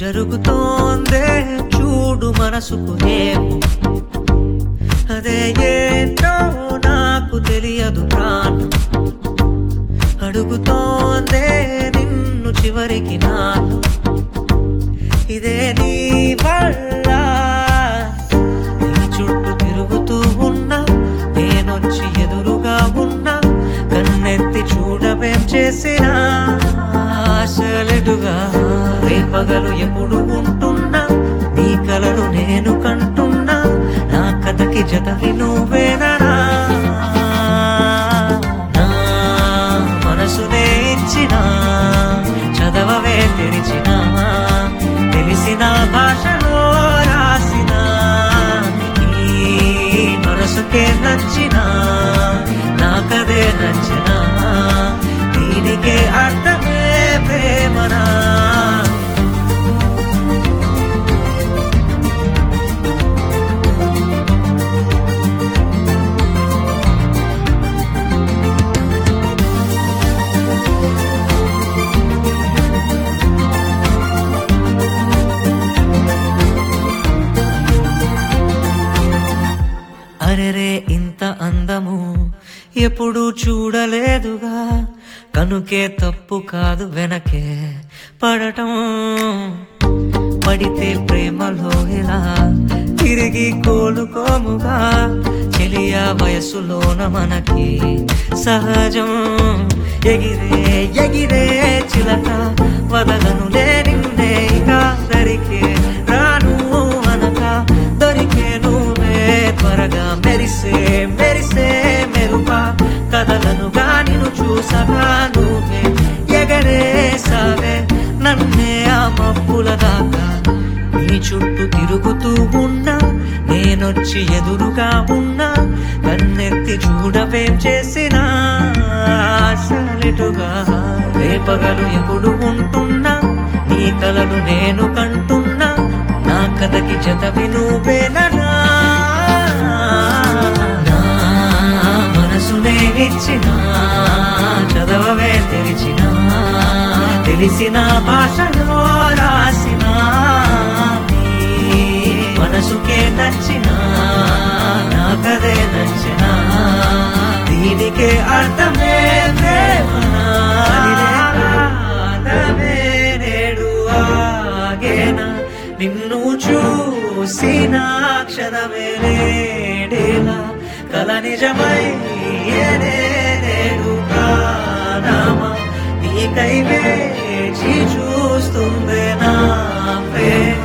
జరుగుతోందే చూడు మనసుకు ఏమో అదే ఏంటో నాకు తెలియదు ప్రాణం అడుగుతోందే నిన్ను చివరికి నాలో ఇదే నీ వల్ల నీ చుట్టూ తిరుగుతూ ఉన్నా నేనొచ్చి ఎదురుగా ఉన్నా కన్నెత్తి చూడవేం చేసినా ఆశలెటుగా రేపగలు ఎప్పుడు ఉంటున్నా నీ కలలు నేను కంటున్నా నా కథకి జతవి నువ్వేనా నా మనసునే ఇచ్చిన చదవవే తెరిచిన తెలిసిన భాషలో రాసిన ఈ మనసుకే నచ్చిన నాకదే నచ్చిన దీనికే అర్థమే ప్రేమనా అరెరే ఇంత అందము ఎప్పుడు చూడలేదుగా కనుకే తప్పు కాదు వెనకే పడటం పడితే ప్రేమలో ఇలా తిరిగి కోలుకోముగా చెలియా వయసులోన మనకి సహజం ఎగిరే ఎగిరే చిలక వదలను నిన్నే ఇక దరికే రాను అనక దొరికే నువ్వే త్వరగా మెరిసే మెరిసే మెరుపా కదలనుగా నిన్ను చూసగా నువ్వే ఎగరేసావే నన్నే ఆ మబ్బుల దాకా నీ చుట్టూ తిరుగుతూ ఉన్నా నేనొచ్చి ఎదురుగా ఉన్నా కన్నెత్తి చూడవేం చేసినా ఆశలిటుగా రేపగలు ఎప్పుడు ఉంటున్నా నీ కలలు నేను కంటున్నా నా కథకి జతవి నువ్వేనా నా మనసునే ఇచ్చిన చదవవే తెరిచిన తెలిసిన భాషలో రాసిన నీ మనసుకే నచ్చిన నాకదే నచ్చిన దీనికే అర్థమే ప్రేమనా అర్థమే నేడు ఆగేనా నిన్ను చూసిన క్షణమే నేడేలా కల నిజమై నేడు ప్రాణమా నీకై వేచి చూస్తుంది నా ప్రేమ